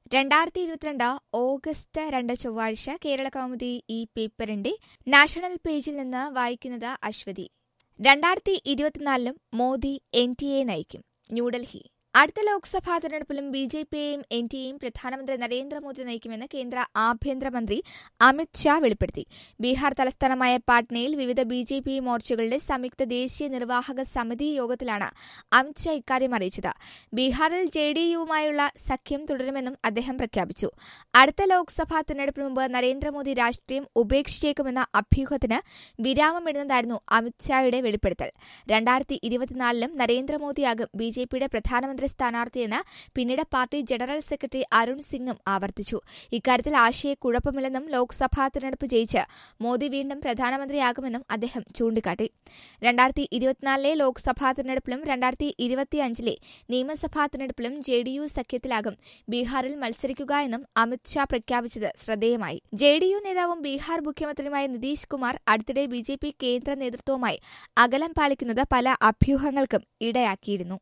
രണ്ടായിരത്തി ഇരുപത്തിരണ്ട് ഓഗസ്റ്റ് രണ്ട് ചൊവ്വാഴ്ച കേരള കൗമുദി ഈ പേപ്പറിന്റെ നാഷണൽ പേജിൽ നിന്ന് വായിക്കുന്നത് അശ്വതി രണ്ടായിരത്തി ഇരുപത്തിനാലിലും മോദി എൻ ടി എ നയിക്കും ന്യൂഡൽഹി അടുത്ത ലോക്സഭാ തെരഞ്ഞെടുപ്പിലും ബി ജെ പിയെയും എൻ ടി എയും പ്രധാനമന്ത്രി നരേന്ദ്രമോദി നയിക്കുമെന്ന് കേന്ദ്ര ആഭ്യന്തരമന്ത്രി അമിത് ഷാ വെളിപ്പെടുത്തി ബീഹാർ തലസ്ഥാനമായ പാട്നയിൽ വിവിധ ബി ജെ പി മോർച്ചകളുടെ സംയുക്ത ദേശീയ നിർവാഹക സമിതി യോഗത്തിലാണ് അമിത് ഷാ ഇക്കാര്യം അറിയിച്ചത് ബീഹാറിൽ ജെ ഡി യുവുമായുള്ള സഖ്യം തുടരുമെന്നും അദ്ദേഹം പ്രഖ്യാപിച്ചു അടുത്ത ലോക്സഭാ തെരഞ്ഞെടുപ്പിന് മുമ്പ് നരേന്ദ്രമോദി രാഷ്ട്രീയം ഉപേക്ഷിച്ചേക്കുമെന്ന അഭ്യൂഹത്തിന് വിരാമമിടുന്നതായിരുന്നു അമിത് ഷായുടെ വെളിപ്പെടുത്തൽ രണ്ടായിരത്തി ഇരുപത്തിനാലിലും നരേന്ദ്രമോദിയാകും ബി ജെ പിയുടെ പ്രധാനമന്ത്രി സ്ഥാനാർത്ഥിയെന്ന് പിന്നീട് പാർട്ടി ജനറൽ സെക്രട്ടറി അരുൺ സിംഗും ആവർത്തിച്ചു ഇക്കാര്യത്തിൽ ആശയക്കുഴപ്പമില്ലെന്നും ലോക്സഭാ തെരഞ്ഞെടുപ്പ് ജയിച്ച് മോദി വീണ്ടും പ്രധാനമന്ത്രിയാകുമെന്നും അദ്ദേഹം ചൂണ്ടിക്കാട്ടി രണ്ടായിരത്തി ഇരുപത്തിനാലിലെ ലോക്സഭാ തെരഞ്ഞെടുപ്പിലും രണ്ടായിരത്തി ഇരുപത്തിയഞ്ചിലെ നിയമസഭാ തെരഞ്ഞെടുപ്പിലും ജെ ഡി യു സഖ്യത്തിലാകും ബീഹാറിൽ മത്സരിക്കുക എന്നും അമിത് ഷാ പ്രഖ്യാപിച്ചത് ശ്രദ്ധേയമായി ജെ ഡി യു നേതാവും ബീഹാർ മുഖ്യമന്ത്രിയുമായ നിതീഷ് കുമാർ അടുത്തിടെ ബി ജെ പി കേന്ദ്ര നേതൃത്വവുമായി അകലം പാലിക്കുന്നത് പല അഭ്യൂഹങ്ങൾക്കും ഇടയാക്കിയിരുന്നു